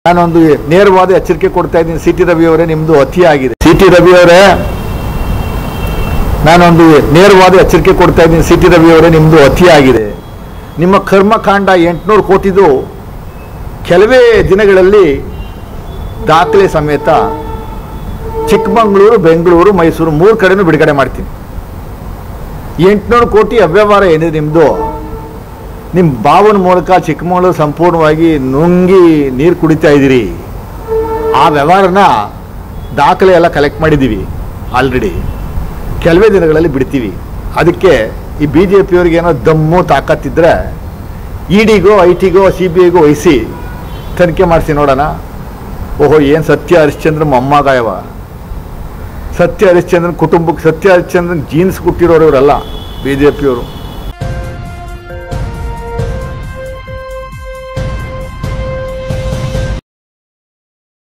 ನಾನೊಂದು ನೇರವಾದ ಎಚ್ಚರಿಕೆ ಕೊಡ್ತಾ ಇದ್ದೀನಿ ಸಿ ಟಿ ರವಿ ಅವರೇ ನಿಮ್ದು ಅತಿಯಾಗಿದೆ ಸಿ ಟಿ ರವಿ ಅವರೇ ನಾನೊಂದು ನೇರವಾದ ಎಚ್ಚರಿಕೆ ಕೊಡ್ತಾ ಇದ್ದೀನಿ ಸಿ ಟಿ ರವಿ ಅವರೇ ನಿಮ್ದು ಅತಿಯಾಗಿದೆ ನಿಮ್ಮ ಕರ್ಮಕಾಂಡ ಎಂಟುನೂರು ಕೋಟಿದು ಕೆಲವೇ ದಿನಗಳಲ್ಲಿ ದಾಖಲೆ ಸಮೇತ ಚಿಕ್ಕಮಗಳೂರು ಬೆಂಗಳೂರು ಮೈಸೂರು ಮೂರು ಕಡೆನೂ ಬಿಡುಗಡೆ ಮಾಡ್ತೀನಿ ಎಂಟುನೂರು ಕೋಟಿ ಅವ್ಯವಹಾರ ಏನಿದೆ ನಿಮ್ಮದು ನಿಮ್ಮ ಬಾವನ ಮೂಲಕ ಚಿಕ್ಕಮಗಳೂರು ಸಂಪೂರ್ಣವಾಗಿ ನುಂಗಿ ನೀರು ಕುಡಿತಾ ಇದ್ದೀರಿ ಆ ವ್ಯವಹಾರನ ದಾಖಲೆ ಎಲ್ಲ ಕಲೆಕ್ಟ್ ಮಾಡಿದ್ದೀವಿ ಆಲ್ರೆಡಿ ಕೆಲವೇ ದಿನಗಳಲ್ಲಿ ಬಿಡ್ತೀವಿ ಅದಕ್ಕೆ ಈ ಬಿ ಜೆ ಪಿಯವ್ರಿಗೆ ಏನೋ ದಮ್ಮು ತಾಕತ್ತಿದ್ರೆ ಇ ಡಿಗೋ ಐ ಟಿಗೋ ಸಿ ಬಿ ಐಗೋ ವಹಿಸಿ ತನಿಖೆ ಮಾಡಿಸಿ ನೋಡೋಣ ಓಹೋ ಏನು ಸತ್ಯ ಹರಿಶ್ಚಂದ್ರ ಮೊಮ್ಮಗಾಯವ ಸತ್ಯ ಹರಿಶ್ಚಂದ್ರನ್ ಕುಟುಂಬಕ್ಕೆ ಸತ್ಯ ಹರಿಶ್ಚಂದ್ರನ್ ಜೀನ್ಸ್ ಕೊಟ್ಟಿರೋರು ಇವರಲ್ಲ ಬಿ ಜೆ ಪಿಯವರು